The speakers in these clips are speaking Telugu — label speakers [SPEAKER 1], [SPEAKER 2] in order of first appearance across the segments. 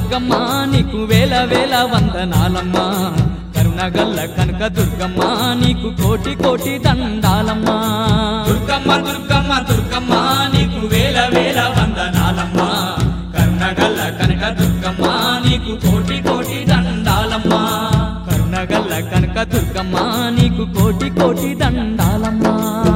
[SPEAKER 1] దుర్గమ్మ నీకు వేల వేల వందనాలమ్మా కరుణగల్ల కనక దుర్గమ్మ నీకు కోటి కోటి దండాలమ్మా
[SPEAKER 2] దుర్గమ్మ దుర్గమ్మ దుర్గమ్మ నీకు వేల వేల వందనాలమ్మా కరుణగల్ల కనక దుర్గమ్మ నీకు కోటి కోటి దండాలమ్మా
[SPEAKER 1] కరుణగల్ల కనక దుర్గమ్మ నీకు కోటి కోటి దండాలమ్మా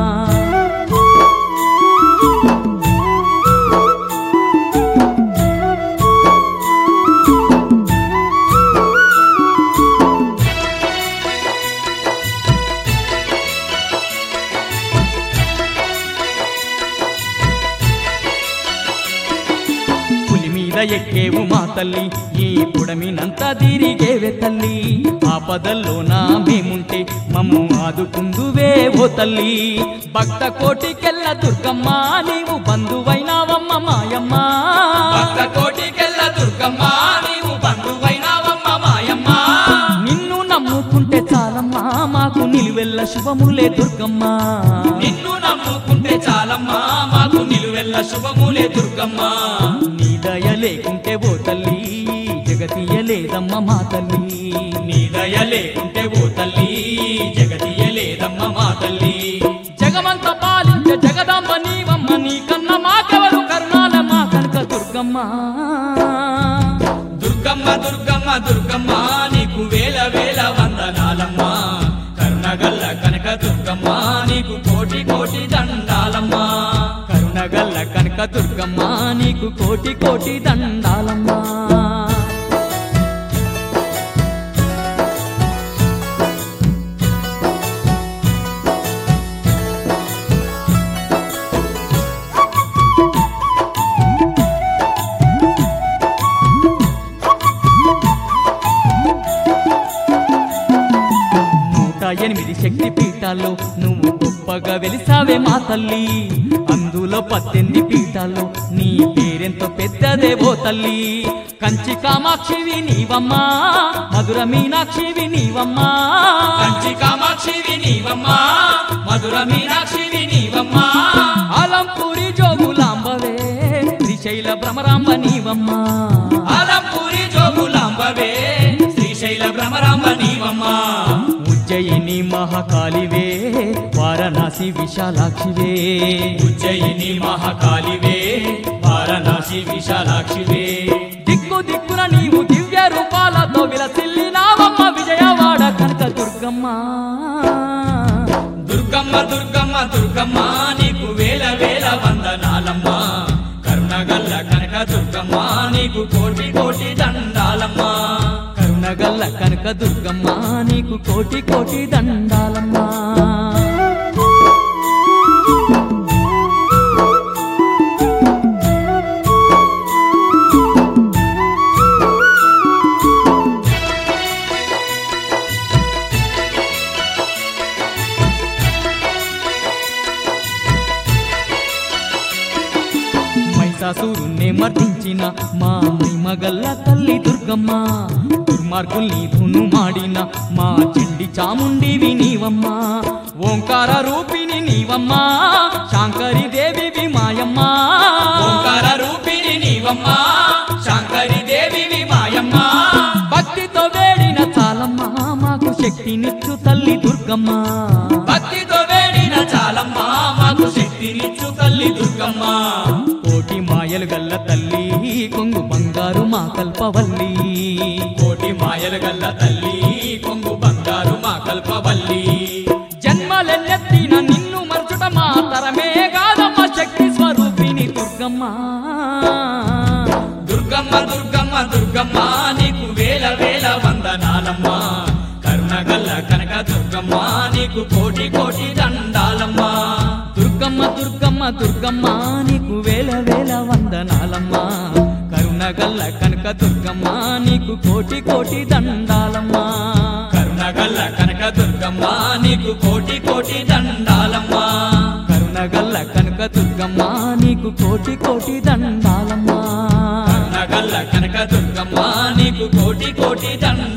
[SPEAKER 1] పులి మీద ఎక్కేవు మా తల్లి ఈ పుడమినంతా తిరిగేవే తల్లి ఆపదల్లో నా మేముంటే మమ్ము ఆదుకుందువే ఓ తల్లి భక్త కోటికెళ్ళ దుర్గమ్మ నీవు బంధువైనావమ్మ మాయమ్మ
[SPEAKER 2] భక్త కోటికెళ్ళ దుర్గమ్మ నీవు బంధువైనావమ్మ మాయమ్మ
[SPEAKER 1] నిన్ను నమ్ముకుంటే చాలమ్మా మాకు నిలువెల్ల శుభములే దుర్గమ్మ
[SPEAKER 2] నిన్ను నమ్ముకుంటే చాలమ్మా మాకు నిలువెల్ల శుభములే దుర్గమ్మ
[SPEAKER 1] నీ దయ లేకుంటే ఓ తల్లి జగతియ లేదమ్మ మా తల్లి
[SPEAKER 2] నీ దయ లేకుంటే ఓ తల్లి జగతియ లేదమ్మ మా తల్లి
[SPEAKER 1] జగమంత పాలించే జగదాంబ నీవమ్మ నీ కన్న మాకెవరు కరుణాల మా కనక దుర్గమ్మ
[SPEAKER 2] దుర్గమ్మ దుర్గమ్మ దుర్గమ్మ నీకు వేల వేల వందనాలమ్మా కరుణగల్ల కనక దుర్గమ్మ నీకు కోటి కోటి దండాలమ్మా
[SPEAKER 1] కరుణగల్ల కనక దుర్గమ్మ నీకు కోటి కోటి దండాలమ్మా నూట ఎనిమిది శక్తి పీఠాల్లో నువ్వు గొప్పగా వెలిసావే మా తల్లి అందులో పద్దెనిమిది పీఠాల్లో నీ పేరెంతో పెద్దదేవో తల్లి కంచి కామాక్షివి నీవమ్మా మధుర మీనాక్షివి నీవమ్మా
[SPEAKER 2] కంచి కామాక్షివి నీవమ్మా మధుర మీనాక్షివి నీవమ్మా
[SPEAKER 1] ఆలంపూరి జోగులాంబవే శ్రీశైల భ్రమరాంబ నీవమ్మా
[SPEAKER 2] ఆలంపూరి జోగులాంబవే శ్రీశైల భ్రమరాంబ నీవమ్మా
[SPEAKER 1] ఉజ్జయిని మహాకాళివే వారణాసి విశాలాక్షివే
[SPEAKER 2] ఉజ్జయిని మహాకాళివే వారణాసి విశాలాక్షివే
[SPEAKER 1] దిక్కు దిక్కున నీవు దివ్య రూపాలతో విలసిల్లినావమ్మ విజయవాడ కనక దుర్గమ్మ
[SPEAKER 2] దుర్గమ్మ దుర్గమ్మ దుర్గమ్మ నీకు వేల వేల వందనాలమ్మా కరుణగల్ల కనక దుర్గమ్మ నీకు కోటి కోటి దండాలమ్మా
[SPEAKER 1] కరుణగల్ల కనక దుర్గమ్మ నీకు కోటి కోటి దండాలమ్మా మహిషాసురుణ్ణి మర్దించిన మా మగల్ల తల్లి దుర్గమ్మ దుర్మార్గుల్ని ధును మాడిన మా చెండి చాముండివి నీవమ్మ ఓంకార రూపిణి నీవమ్మ శాంకరి దేవివి మాయమ్మ
[SPEAKER 2] ఓంకార రూపిణి నీవమ్మా శాంకరి దేవివి మాయమ్మ
[SPEAKER 1] భక్తితో వేడిన చాలమ్మ మాకు శక్తినిచ్చు తల్లి దుర్గమ్మ
[SPEAKER 2] భక్తితో వేడిన చాలమ్మా మాకు శక్తినిచ్చు తల్లి దుర్గమ్మ
[SPEAKER 1] కోటి మాయలు గల్ల తల్లి కొంగు బంగారు మా కల్పవల్లి
[SPEAKER 2] కోటి మాయలు గల్ల తల్లి కొంగు బంగారు మా కల్పవల్లి
[SPEAKER 1] జన్మలెన్నెత్తిన నిన్ను మరచుట మా తరమే కాదమ్మ శక్తి స్వరూపిణి దుర్గమ్మ
[SPEAKER 2] దుర్గమ్మ దుర్గమ్మ దుర్గమ్మ నీకు వేల వేల వందనాలమ్మా కరుణగల్ల కనక దుర్గమ్మ నీకు కోటి కోటి దండాలమ్మా
[SPEAKER 1] దుర్గమ్మ దుర్గమ్మ దుర్గమ్మ నీకు వేల వేల వందనాలమ్మా కరుణగల్ల కనక దుర్గమ్మ నీకు కోటి కోటి దండాలమ్మా
[SPEAKER 2] కరుణగల్ల కనక దుర్గమ్మ నీకు కోటి కోటి దండాలమ్మా
[SPEAKER 1] కరుణగల్ల కనక దుర్గమ్మ నీకు కోటి కోటి దండాలమ్మా
[SPEAKER 2] కరుణగల్ల కనక దుర్గమ్మ నీకు కోటి కోటి దండాలమ్మా